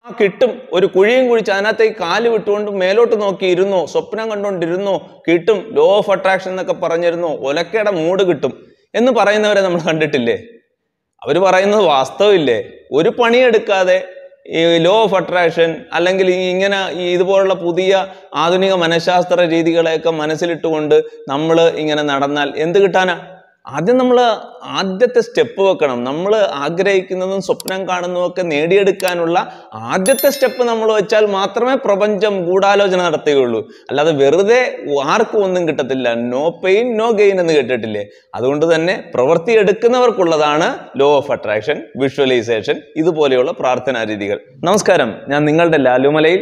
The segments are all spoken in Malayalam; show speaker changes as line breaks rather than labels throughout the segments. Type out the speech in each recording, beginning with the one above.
ആ കിട്ടും ഒരു കുഴിയും കുഴിച്ച് അതിനകത്തേക്ക് കാല് വിട്ടുകൊണ്ട് മേലോട്ട് നോക്കി ഇരുന്നോ സ്വപ്നം കണ്ടുകൊണ്ടിരുന്നോ കിട്ടും ലോ ഓഫ് അട്രാക്ഷൻ എന്നൊക്കെ പറഞ്ഞിരുന്നോ ഒലക്കയുടെ മൂഡ് കിട്ടും എന്ന് പറയുന്നവരെ നമ്മൾ കണ്ടിട്ടില്ലേ അവർ പറയുന്നത് വാസ്തവമില്ലേ ഒരു പണിയെടുക്കാതെ ഈ ലോ ഓഫ് അട്രാക്ഷൻ അല്ലെങ്കിൽ ഈ ഇങ്ങനെ ഈ ഇതുപോലുള്ള പുതിയ ആധുനിക മനഃശാസ്ത്ര രീതികളെയൊക്കെ മനസ്സിലിട്ടുകൊണ്ട് നമ്മൾ ഇങ്ങനെ നടന്നാൽ എന്ത് കിട്ടാനാ ആദ്യം നമ്മൾ ആദ്യത്തെ സ്റ്റെപ്പ് വെക്കണം നമ്മൾ ആഗ്രഹിക്കുന്നതും സ്വപ്നം കാണുന്നതും ഒക്കെ നേടിയെടുക്കാനുള്ള ആദ്യത്തെ സ്റ്റെപ്പ് നമ്മൾ വെച്ചാൽ മാത്രമേ പ്രപഞ്ചം ഗൂഢാലോചന നടത്തുകയുള്ളൂ അല്ലാതെ വെറുതെ ആർക്കും ഒന്നും കിട്ടത്തില്ല നോ പെയിൻ നോ ഗെയിൻ എന്ന് കേട്ടിട്ടില്ലേ അതുകൊണ്ട് തന്നെ പ്രവൃത്തി എടുക്കുന്നവർക്കുള്ളതാണ് ലോ ഓഫ് അട്രാക്ഷൻ വിഷ്വലൈസേഷൻ ഇതുപോലെയുള്ള പ്രാർത്ഥനാ രീതികൾ നമസ്കാരം ഞാൻ നിങ്ങളുടെ ലാലുമലയിൽ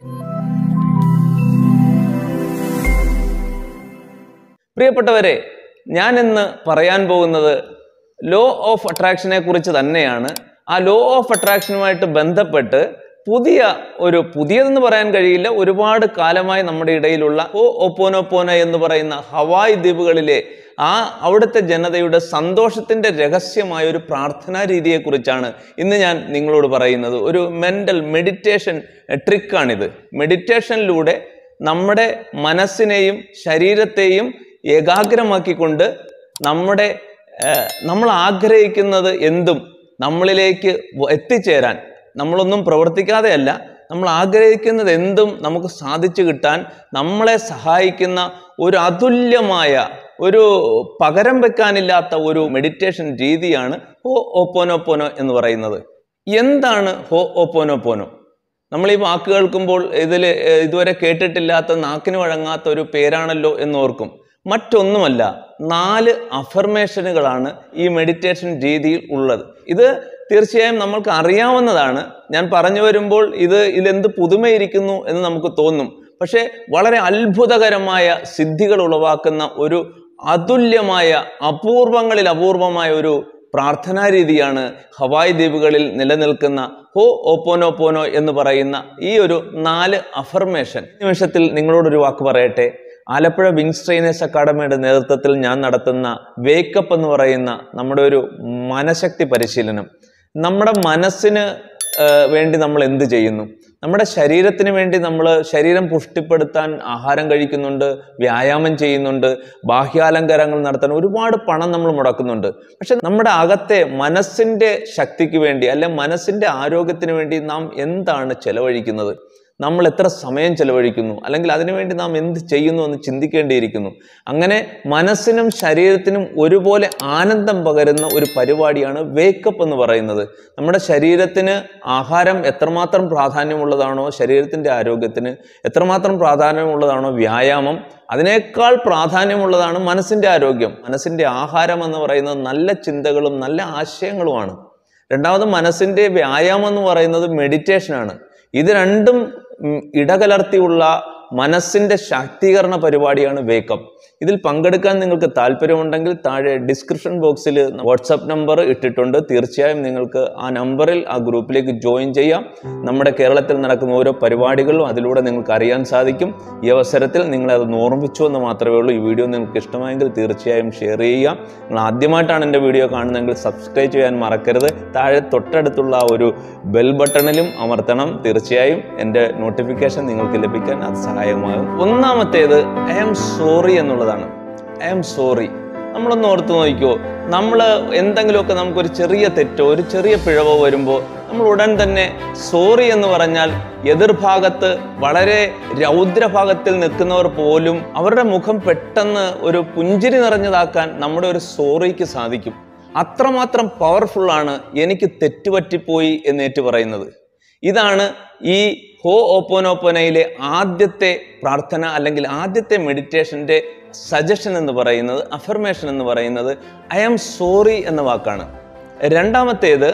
പ്രിയപ്പെട്ടവരെ ഞാൻ ഇന്ന് പറയാൻ പോകുന്നത് ലോ ഓഫ് അട്രാക്ഷനെ കുറിച്ച് തന്നെയാണ് ആ ലോ ഓഫ് അട്രാക്ഷനുമായിട്ട് ബന്ധപ്പെട്ട് പുതിയ ഒരു പുതിയതെന്ന് പറയാൻ കഴിയില്ല ഒരുപാട് കാലമായി നമ്മുടെ ഇടയിലുള്ള ഓ ഒപ്പോനോപ്പോന എന്ന് പറയുന്ന ഹവായ് ദ്വീപുകളിലെ ആ അവിടുത്തെ ജനതയുടെ സന്തോഷത്തിന്റെ രഹസ്യമായ ഒരു പ്രാർത്ഥനാ രീതിയെക്കുറിച്ചാണ് ഇന്ന് ഞാൻ നിങ്ങളോട് പറയുന്നത് ഒരു മെന്റൽ മെഡിറ്റേഷൻ ട്രിക്കാണിത് മെഡിറ്റേഷനിലൂടെ നമ്മുടെ മനസ്സിനെയും ശരീരത്തെയും ഏകാഗ്രമാക്കിക്കൊണ്ട് നമ്മുടെ ഏഹ്, നമ്മൾ ആഗ്രഹിക്കുന്നത് എന്തും നമ്മളിലേക്ക് വ- എത്തിച്ചേരാൻ നമ്മളൊന്നും പ്രവർത്തിക്കാതെയല്ല നമ്മൾ ആഗ്രഹിക്കുന്നത് എന്തും നമുക്ക് സാധിച്ചു കിട്ടാൻ നമ്മളെ സഹായിക്കുന്ന ഒരു അതുല്യമായ ഒരു പകരം വെക്കാനില്ലാത്ത ഒരു മെഡിറ്റേഷൻ രീതിയാണ് ഹോ ഓപ്പോനോപ്പോനോ എന്ന് പറയുന്നത് എന്താണ് ഹോ ഓപ്പോനോപ്പോനോ നമ്മൾ ഈ വാക്ക് കേൾക്കുമ്പോൾ ഇതിൽ ഇതുവരെ കേട്ടിട്ടില്ലാത്ത നാക്കിന് വഴങ്ങാത്ത ഒരു പേരാണല്ലോ എന്ന് ഓർക്കും മറ്റൊന്നുമല്ല നാല് അഫർമേഷനുകളാണ് ഈ മെഡിറ്റേഷൻ രീതിയിൽ ഉള്ളത് ഇത് തീർച്ചയായും നമ്മൾക്ക് അറിയാവുന്നതാണ് ഞാൻ പറഞ്ഞു വരുമ്പോൾ ഇത് ഇതിലെന്ത് പുതുമയിരിക്കുന്നു എന്ന് നമുക്ക് തോന്നും പക്ഷേ വളരെ അത്ഭുതകരമായ സിദ്ധികൾ ഉളവാക്കുന്ന ഒരു അതുല്യമായ അപൂർവങ്ങളിൽ അപൂർവമായ ഒരു പ്രാർത്ഥനാ രീതിയാണ് ഹവായ് ദ്വീപുകളിൽ നിലനിൽക്കുന്ന ഹോ ഓപ്പോനോപ്പോനോ എന്ന് പറയുന്ന ഈ ഒരു നാല് അഫർമേഷൻ ഈ നിമിഷത്തിൽ നിങ്ങളോടൊരു വാക്ക് പറയട്ടെ ആലപ്പുഴ വിങ്സ് ട്രെയിനേഴ്സ് അക്കാഡമിയുടെ നേതൃത്വത്തിൽ ഞാൻ നടത്തുന്ന വേക്കപ്പ് എന്ന് പറയുന്ന നമ്മുടെ ഒരു മനഃശക്തി പരിശീലനം നമ്മുടെ മനസ്സിന് ആ, വേണ്ടി നമ്മൾ എന്ത് ചെയ്യുന്നു നമ്മുടെ ശരീരത്തിന് വേണ്ടി നമ്മൾ ശരീരം പുഷ്ടിപ്പെടുത്താൻ ആഹാരം കഴിക്കുന്നുണ്ട് വ്യായാമം ചെയ്യുന്നുണ്ട് ബാഹ്യാലങ്കാരങ്ങൾ നടത്താൻ ഒരുപാട് പണം നമ്മൾ മുടക്കുന്നുണ്ട് പക്ഷെ നമ്മുടെ അകത്തെ മനസ്സിൻ്റെ ശക്തിക്ക് വേണ്ടി അല്ലെ മനസ്സിൻ്റെ ആരോഗ്യത്തിന് വേണ്ടി നാം എന്താണ് ചെലവഴിക്കുന്നത് നമ്മൾ എത്ര സമയം ചെലവഴിക്കുന്നു അല്ലെങ്കിൽ അതിനുവേണ്ടി നാം എന്ത് ചെയ്യുന്നു എന്ന് ചിന്തിക്കേണ്ടിയിരിക്കുന്നു അങ്ങനെ മനസ്സിനും ശരീരത്തിനും ഒരുപോലെ ആനന്ദം പകരുന്ന ഒരു പരിപാടിയാണ് വേക്കപ്പ് എന്ന് പറയുന്നത് നമ്മുടെ ശരീരത്തിന് ആഹാരം എത്രമാത്രം പ്രാധാന്യമുള്ളതാണോ ശരീരത്തിൻ്റെ ആരോഗ്യത്തിന് എത്രമാത്രം പ്രാധാന്യമുള്ളതാണോ വ്യായാമം അതിനേക്കാൾ പ്രാധാന്യമുള്ളതാണ് മനസ്സിൻ്റെ ആരോഗ്യം മനസ്സിൻ്റെ ആഹാരം എന്ന് പറയുന്നത് നല്ല ചിന്തകളും നല്ല ആശയങ്ങളുമാണ് രണ്ടാമത് മനസ്സിൻ്റെ വ്യായാമം എന്ന് പറയുന്നത് മെഡിറ്റേഷനാണ് ഇത് രണ്ടും ഉം, ഇടകലർത്തിയുള്ള മനസ്സിൻ്റെ ശാക്തീകരണ പരിപാടിയാണ് വേക്കപ്പ് ഇതിൽ പങ്കെടുക്കാൻ നിങ്ങൾക്ക് താല്പര്യമുണ്ടെങ്കിൽ താഴെ ഡിസ്ക്രിപ്ഷൻ ബോക്സിൽ വാട്സപ്പ് നമ്പർ ഇട്ടിട്ടുണ്ട് തീർച്ചയായും നിങ്ങൾക്ക് ആ നമ്പറിൽ ആ ഗ്രൂപ്പിലേക്ക് ജോയിൻ ചെയ്യാം നമ്മുടെ കേരളത്തിൽ നടക്കുന്ന ഓരോ പരിപാടികളും അതിലൂടെ നിങ്ങൾക്ക് അറിയാൻ സാധിക്കും ഈ അവസരത്തിൽ നിങ്ങളെ അത് ഓർമ്മിച്ചു എന്ന് മാത്രമേ ഉള്ളൂ ഈ വീഡിയോ നിങ്ങൾക്ക് ഇഷ്ടമായെങ്കിൽ തീർച്ചയായും ഷെയർ ചെയ്യുക നിങ്ങൾ ആദ്യമായിട്ടാണ് എൻ്റെ വീഡിയോ കാണുന്നതെങ്കിൽ സബ്സ്ക്രൈബ് ചെയ്യാൻ മറക്കരുത് താഴെ തൊട്ടടുത്തുള്ള ആ ഒരു ബെൽ ബട്ടണിലും അമർത്തണം തീർച്ചയായും എൻ്റെ നോട്ടിഫിക്കേഷൻ നിങ്ങൾക്ക് ലഭിക്കാൻ അത് സഹായമാകും ഒന്നാമത്തേത് ഐ ആം സോറി എന്നുള്ളതാണ് ഐ ആം സോറി നമ്മളൊന്ന് ഓർത്ത് നോക്കിക്കോ നമ്മൾ എന്തെങ്കിലുമൊക്കെ നമുക്കൊരു ചെറിയ തെറ്റോ ഒരു ചെറിയ പിഴവോ വരുമ്പോൾ നമ്മൾ ഉടൻ തന്നെ സോറി എന്ന് പറഞ്ഞാൽ എതിർഭാഗത്ത് വളരെ രൗദ്രഭാഗത്തിൽ നിൽക്കുന്നവർ പോലും അവരുടെ മുഖം പെട്ടെന്ന് ഒരു പുഞ്ചിരി നിറഞ്ഞതാക്കാൻ നമ്മുടെ ഒരു സോറിക്ക് സാധിക്കും അത്രമാത്രം പവർഫുള്ളാണ് എനിക്ക് തെറ്റുപറ്റിപ്പോയി എന്നേറ്റ് പറയുന്നത് ഇതാണ് ഈ ഹോ ഓപ്പോനോപ്പോനയിലെ ആദ്യത്തെ പ്രാർത്ഥന അല്ലെങ്കിൽ ആദ്യത്തെ മെഡിറ്റേഷൻ്റെ സജഷൻ എന്ന് പറയുന്നത് അഫർമേഷൻ എന്ന് പറയുന്നത് ഐ ആം സോറി എന്ന വാക്കാണ് രണ്ടാമത്തേത്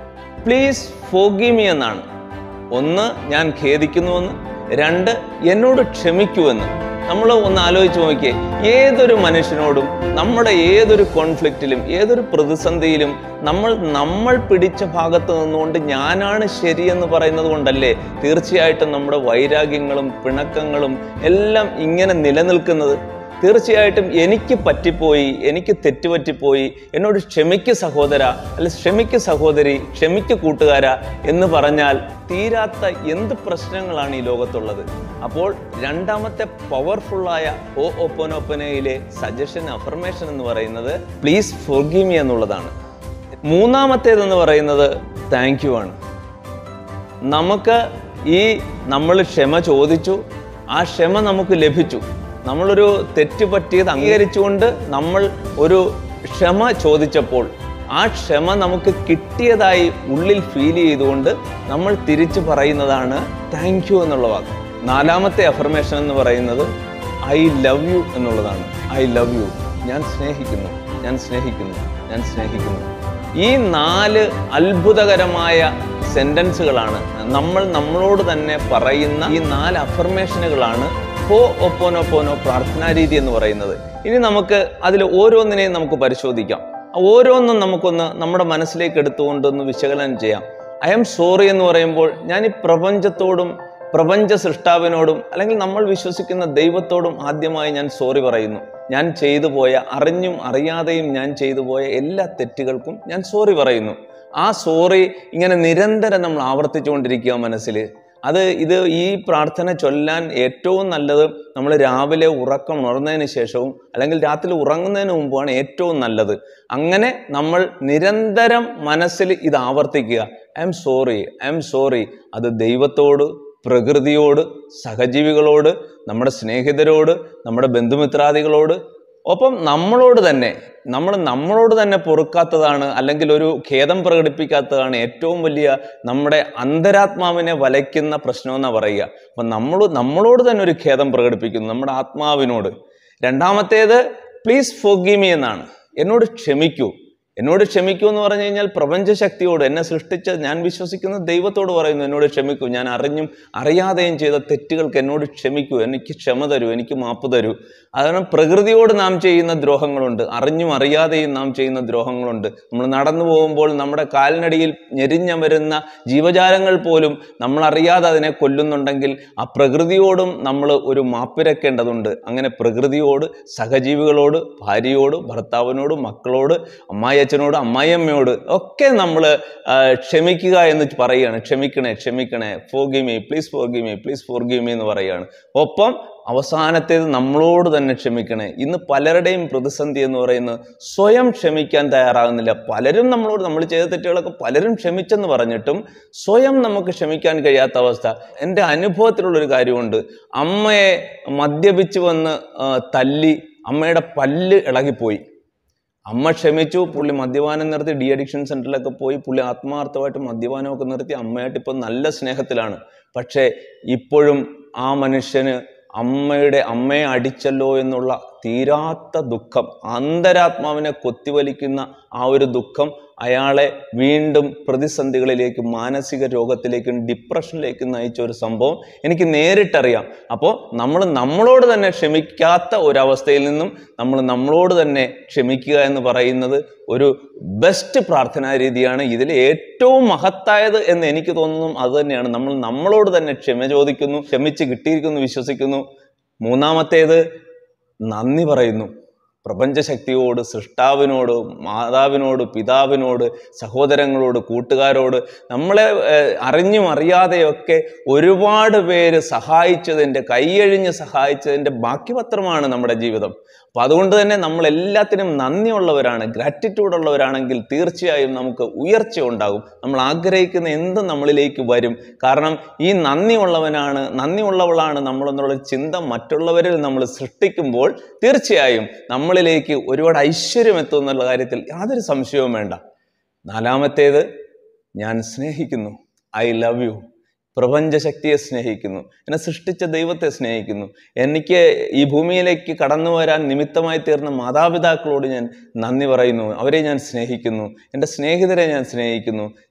പ്ലീസ് ഫോഗീമി എന്നാണ് ഒന്ന് ഞാൻ ഖേദിക്കുന്നുവെന്ന് രണ്ട് എന്നോട് ക്ഷമിക്കുമെന്ന് നമ്മൾ ഒന്ന് ആലോചിച്ച് നോക്കിയേ ഏതൊരു മനുഷ്യനോടും നമ്മുടെ ഏതൊരു കോൺഫ്ലിക്റ്റിലും ഏതൊരു പ്രതിസന്ധിയിലും നമ്മൾ നമ്മൾ പിടിച്ച ഭാഗത്ത് നിന്നുകൊണ്ട് ഞാനാണ് ശരിയെന്ന് പറയുന്നത് കൊണ്ടല്ലേ തീർച്ചയായിട്ടും നമ്മുടെ വൈരാഗ്യങ്ങളും പിണക്കങ്ങളും എല്ലാം ഇങ്ങനെ നിലനിൽക്കുന്നത് തീർച്ചയായിട്ടും എനിക്ക് പറ്റിപ്പോയി എനിക്ക് തെറ്റുപറ്റിപ്പോയി എന്നോട് ക്ഷമിക്ക് സഹോദര അല്ല ക്ഷമിക്ക് സഹോദരി ക്ഷമിക്ക് കൂട്ടുകാര എന്ന് പറഞ്ഞാൽ തീരാത്ത എന്ത് പ്രശ്നങ്ങളാണ് ഈ ലോകത്തുള്ളത് അപ്പോൾ രണ്ടാമത്തെ പവർഫുള്ളായ ഓ ഒപ്പനൊപ്പനയിലെ സജഷൻ അഫർമേഷൻ എന്ന് പറയുന്നത് പ്ലീസ് ഫോർഗീമി എന്നുള്ളതാണ് മൂന്നാമത്തേതെന്ന് പറയുന്നത് താങ്ക് യു ആണ് നമുക്ക് ഈ നമ്മൾ ക്ഷമ ചോദിച്ചു ആ ക്ഷമ നമുക്ക് ലഭിച്ചു നമ്മളൊരു തെറ്റ് പറ്റിയത് അംഗീകരിച്ചുകൊണ്ട് നമ്മൾ ഒരു ക്ഷമ ചോദിച്ചപ്പോൾ ആ ക്ഷമ നമുക്ക് കിട്ടിയതായി ഉള്ളിൽ ഫീൽ ചെയ്തുകൊണ്ട് നമ്മൾ തിരിച്ചു പറയുന്നതാണ് താങ്ക് യു എന്നുള്ള വാക്ക് നാലാമത്തെ അഫർമേഷൻ എന്ന് പറയുന്നത് ഐ ലവ് യു എന്നുള്ളതാണ് ഐ ലവ് യു ഞാൻ സ്നേഹിക്കുന്നു ഞാൻ സ്നേഹിക്കുന്നു ഞാൻ സ്നേഹിക്കുന്നു ഈ നാല് അത്ഭുതകരമായ സെന്റൻസുകളാണ് നമ്മൾ നമ്മളോട് തന്നെ പറയുന്ന ഈ നാല് അഫർമേഷനുകളാണ് ഹോ ഒപ്പോനൊപ്പോനോ പ്രാർത്ഥനാ രീതി എന്ന് പറയുന്നത് ഇനി നമുക്ക് അതിൽ ഓരോന്നിനെയും നമുക്ക് പരിശോധിക്കാം ഓരോന്നും നമുക്കൊന്ന് നമ്മുടെ മനസ്സിലേക്ക് എടുത്തുകൊണ്ടൊന്ന് വിശകലനം ചെയ്യാം ഐ എം സോറി എന്ന് പറയുമ്പോൾ ഞാൻ ഈ പ്രപഞ്ചത്തോടും പ്രപഞ്ച സൃഷ്ടാവിനോടും അല്ലെങ്കിൽ നമ്മൾ വിശ്വസിക്കുന്ന ദൈവത്തോടും ആദ്യമായി ഞാൻ സോറി പറയുന്നു ഞാൻ ചെയ്തു പോയ അറിഞ്ഞും അറിയാതെയും ഞാൻ ചെയ്തു പോയ എല്ലാ തെറ്റുകൾക്കും ഞാൻ സോറി പറയുന്നു ആ സോറി ഇങ്ങനെ നിരന്തരം നമ്മൾ ആവർത്തിച്ചുകൊണ്ടിരിക്കുക മനസ്സിൽ അത് ഇത് ഈ പ്രാർത്ഥന ചൊല്ലാൻ ഏറ്റവും നല്ലത് നമ്മൾ രാവിലെ ഉറക്കം ഉണർന്നതിന് ശേഷവും അല്ലെങ്കിൽ രാത്രി ഉറങ്ങുന്നതിന് മുമ്പുമാണ് ഏറ്റവും നല്ലത് അങ്ങനെ നമ്മൾ നിരന്തരം മനസ്സിൽ ഇത് ആവർത്തിക്കുക I am sorry I am sorry അത് ദൈവത്തോട് പ്രകൃതിയോട് സഹജീവികളോട് നമ്മുടെ സ്നേഹിതരോട് നമ്മുടെ ബന്ധുമിത്രാദികളോട് ഒപ്പം നമ്മളോട് തന്നെ നമ്മൾ നമ്മളോട് തന്നെ പൊറുക്കാത്തതാണ് അല്ലെങ്കിൽ ഒരു ഖേദം പ്രകടിപ്പിക്കാത്തതാണ് ഏറ്റവും വലിയ നമ്മുടെ അന്തരാത്മാവിനെ വലയ്ക്കുന്ന പ്രശ്നമെന്നാണ് പറയുക അപ്പം നമ്മൾ നമ്മളോട് തന്നെ ഒരു ഖേദം പ്രകടിപ്പിക്കുന്നു നമ്മുടെ ആത്മാവിനോട് രണ്ടാമത്തേത് പ്ലീസ് ഫോഗീമി എന്നാണ് എന്നോട് ക്ഷമിക്കൂ എന്നോട് ക്ഷമിക്കൂ എന്ന് പറഞ്ഞു കഴിഞ്ഞാൽ പ്രപഞ്ചശക്തിയോട് എന്നെ സൃഷ്ടിച്ച ഞാൻ വിശ്വസിക്കുന്ന ദൈവത്തോട് പറയുന്നു എന്നോട് ക്ഷമിക്കൂ ഞാൻ അറിഞ്ഞും അറിയാതെയും ചെയ്ത തെറ്റുകൾക്ക് എന്നോട് ക്ഷമിക്കൂ എനിക്ക് ക്ഷമ തരൂ എനിക്ക് മാപ്പ് തരൂ കാരണം പ്രകൃതിയോട് നാം ചെയ്യുന്ന ദ്രോഹങ്ങളുണ്ട് അറിഞ്ഞും അറിയാതെയും നാം ചെയ്യുന്ന ദ്രോഹങ്ങളുണ്ട് നമ്മൾ നടന്നു പോകുമ്പോൾ നമ്മുടെ കാലിനടിയിൽ ഞെരിഞ്ഞ വരുന്ന ജീവജാലങ്ങൾ പോലും നമ്മൾ അറിയാതെ അതിനെ കൊല്ലുന്നുണ്ടെങ്കിൽ ആ പ്രകൃതിയോടും നമ്മൾ ഒരു മാപ്പിരക്കേണ്ടതുണ്ട് അങ്ങനെ പ്രകൃതിയോട് സഹജീവികളോട് ഭാര്യയോട് ഭർത്താവിനോട് മക്കളോട് അമ്മായിയച്ഛനോട് അമ്മായിയമ്മയോട് ഒക്കെ നമ്മൾ ക്ഷമിക്കുക എന്ന് പറയുകയാണ് ക്ഷമിക്കണേ ക്ഷമിക്കണേ ഫോർഗിമി പ്ലീസ് ഫോർഗിമി പ്ലീസ് ഫോർഗിമി എന്ന് പറയുകയാണ് ഒപ്പം അവസാനത്തേത് നമ്മളോട് തന്നെ ക്ഷമിക്കണേ ഇന്ന് പലരുടെയും പ്രതിസന്ധി എന്ന് പറയുന്നത് സ്വയം ക്ഷമിക്കാൻ തയ്യാറാകുന്നില്ല പലരും നമ്മളോട് നമ്മൾ ചെയ്ത തെറ്റുകളൊക്കെ പലരും ക്ഷമിച്ചെന്ന് പറഞ്ഞിട്ടും സ്വയം നമുക്ക് ക്ഷമിക്കാൻ കഴിയാത്ത അവസ്ഥ എൻ്റെ അനുഭവത്തിലുള്ളൊരു കാര്യമുണ്ട് അമ്മയെ മദ്യപിച്ച് വന്ന് ആ, തല്ലി അമ്മയുടെ പല്ല് ഇളകിപ്പോയി അമ്മ ക്ഷമിച്ചു പുള്ളി മദ്യപാനം നിർത്തി ഡി അഡിക്ഷൻ സെന്ററിലൊക്കെ പോയി പുള്ളി ആത്മാർത്ഥമായിട്ട് മദ്യപാനമൊക്കെ നിർത്തി അമ്മയായിട്ട് ഇപ്പം നല്ല സ്നേഹത്തിലാണ് പക്ഷേ ഇപ്പോഴും ആ മനുഷ്യന് അമ്മയുടെ അമ്മയെ അടിച്ചല്ലോ എന്നുള്ള തീരാത്ത ദുഃഖം അന്തരാത്മാവിനെ കൊത്തിവലിക്കുന്ന ആ ഒരു ദുഃഖം അയാളെ വീണ്ടും പ്രതിസന്ധികളിലേക്കും മാനസിക രോഗത്തിലേക്കും ഡിപ്രഷനിലേക്കും നയിച്ച ഒരു സംഭവം എനിക്ക് നേരിട്ടറിയാം അപ്പോൾ നമ്മൾ നമ്മളോട് തന്നെ ക്ഷമിക്കാത്ത ഒരവസ്ഥയിൽ നിന്നും നമ്മൾ നമ്മളോട് തന്നെ ക്ഷമിക്കുക എന്ന് പറയുന്നത് ഒരു ബെസ്റ്റ് പ്രാർത്ഥനാ രീതിയാണ് ഇതിൽ ഏറ്റവും മഹത്തായത് എന്ന് എനിക്ക് തോന്നുന്നു അത് തന്നെയാണ് നമ്മൾ നമ്മളോട് തന്നെ ക്ഷമ ചോദിക്കുന്നു ക്ഷമിച്ച് കിട്ടിയിരിക്കുന്നു വിശ്വസിക്കുന്നു മൂന്നാമത്തേത് നന്ദി പറയുന്നു പ്രപഞ്ചശക്തിയോട് സൃഷ്ടാവിനോട് മാതാവിനോട് പിതാവിനോട് സഹോദരങ്ങളോട് കൂട്ടുകാരോട് നമ്മളെ ഏഹ്, അറിഞ്ഞും അറിയാതെയൊക്കെ ഒരുപാട് പേര് സഹായിച്ചതിൻ്റെ കൈയഴിഞ്ഞ് സഹായിച്ചതിൻ്റെ ബാക്കി പത്രമാണ് നമ്മുടെ ജീവിതം അപ്പം അതുകൊണ്ട് തന്നെ നമ്മൾ എല്ലാത്തിനും നന്ദിയുള്ളവരാണ് ഗ്രാറ്റിറ്റ്യൂഡ് ഉള്ളവരാണെങ്കിൽ തീർച്ചയായും നമുക്ക് ഉയർച്ച ഉണ്ടാകും നമ്മൾ ആഗ്രഹിക്കുന്ന എന്തും നമ്മളിലേക്ക് വരും കാരണം ഈ നന്ദിയുള്ളവനാണ് നന്ദിയുള്ളവളാണ് നമ്മളെന്നുള്ള ചിന്ത മറ്റുള്ളവരിൽ നമ്മൾ സൃഷ്ടിക്കുമ്പോൾ തീർച്ചയായും നമ്മളിലേക്ക് ഒരുപാട് ഐശ്വര്യം എത്തും എന്നുള്ള കാര്യത്തിൽ യാതൊരു സംശയവും വേണ്ട നാലാമത്തേത് ഞാൻ സ്നേഹിക്കുന്നു ഐ ലവ് യു പ്രപഞ്ചശക്തിയെ സ്നേഹിക്കുന്നു എന്നെ സൃഷ്ടിച്ച ദൈവത്തെ സ്നേഹിക്കുന്നു എനിക്ക് ഈ ഭൂമിയിലേക്ക് കടന്നു വരാൻ നിമിത്തമായി തീർന്ന മാതാപിതാക്കളോട് ഞാൻ നന്ദി പറയുന്നു അവരെ ഞാൻ സ്നേഹിക്കുന്നു എൻ്റെ സ്നേഹിതരെ ഞാൻ സ്നേഹിക്കുന്നു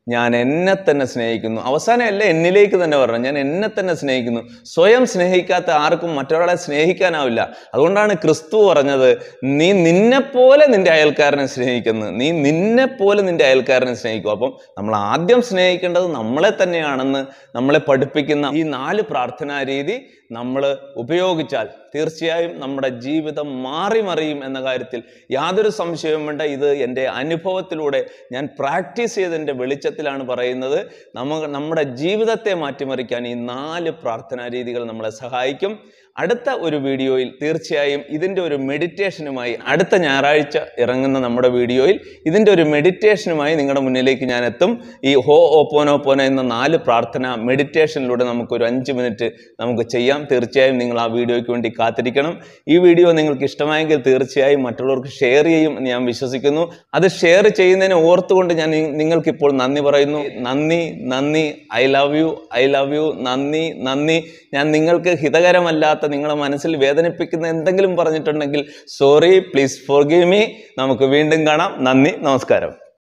ഞാൻ എന്നെ തന്നെ സ്നേഹിക്കുന്നു അവസാനം അല്ല എന്നിലേക്ക് തന്നെ പറഞ്ഞു ഞാൻ എന്നെ തന്നെ സ്നേഹിക്കുന്നു സ്വയം സ്നേഹിക്കാത്ത ആർക്കും മറ്റൊരാളെ സ്നേഹിക്കാനാവില്ല അതുകൊണ്ടാണ് ക്രിസ്തു പറഞ്ഞത് നീ നിന്നെപ്പോലെ നിന്റെ അയൽക്കാരനെ സ്നേഹിക്കുന്നു നീ നിന്നെപ്പോലെ നിന്റെ അയൽക്കാരനെ സ്നേഹിക്കും അപ്പം നമ്മൾ ആദ്യം സ്നേഹിക്കേണ്ടത് നമ്മളെ തന്നെയാണെന്ന് നമ്മളെ പഠിപ്പിക്കുന്ന ഈ നാല് പ്രാർത്ഥനാ രീതി നമ്മൾ ഉപയോഗിച്ചാൽ തീർച്ചയായും നമ്മുടെ ജീവിതം മാറി മറിയും എന്ന കാര്യത്തിൽ യാതൊരു സംശയവും വേണ്ട ഇത് എൻ്റെ അനുഭവത്തിലൂടെ ഞാൻ പ്രാക്ടീസ് ചെയ്തതിൻ്റെ വെളിച്ചത്തിലാണ് പറയുന്നത് നമ്മ നമ്മുടെ ജീവിതത്തെ മാറ്റിമറിക്കാൻ ഈ നാല് പ്രാർത്ഥനാ രീതികൾ നമ്മളെ സഹായിക്കും അടുത്ത ഒരു വീഡിയോയിൽ തീർച്ചയായും ഇതിൻ്റെ ഒരു മെഡിറ്റേഷനുമായി അടുത്ത ഞായറാഴ്ച ഇറങ്ങുന്ന നമ്മുടെ വീഡിയോയിൽ ഇതിൻ്റെ ഒരു മെഡിറ്റേഷനുമായി നിങ്ങളുടെ മുന്നിലേക്ക് ഞാൻ എത്തും ഈ ഹോ ഓപ്പോനോപ്പോന എന്ന നാല് പ്രാർത്ഥന മെഡിറ്റേഷനിലൂടെ നമുക്കൊരു അഞ്ച് മിനിറ്റ് നമുക്ക് ചെയ്യാം തീർച്ചയായും നിങ്ങൾ ആ വീഡിയോയ്ക്ക് വേണ്ടി കാത്തിരിക്കണം ഈ വീഡിയോ നിങ്ങൾക്ക് ഇഷ്ടമായെങ്കിൽ തീർച്ചയായും മറ്റുള്ളവർക്ക് ഷെയർ ചെയ്യും എന്ന് ഞാൻ വിശ്വസിക്കുന്നു അത് ഷെയർ ചെയ്യുന്നതിനെ ഓർത്തുകൊണ്ട് ഞാൻ നി- നിങ്ങൾക്കിപ്പോൾ നന്ദി പറയുന്നു നന്ദി നന്ദി I love you I love you നന്ദി നന്ദി ഞാൻ നിങ്ങൾക്ക് ഹിതകരമല്ലാത്ത നിങ്ങളെ മനസ്സിൽ വേദനിപ്പിക്കുന്ന എന്തെങ്കിലും പറഞ്ഞിട്ടുണ്ടെങ്കിൽ sorry please forgive me നമുക്ക് വീണ്ടും കാണാം നന്ദി നമസ്കാരം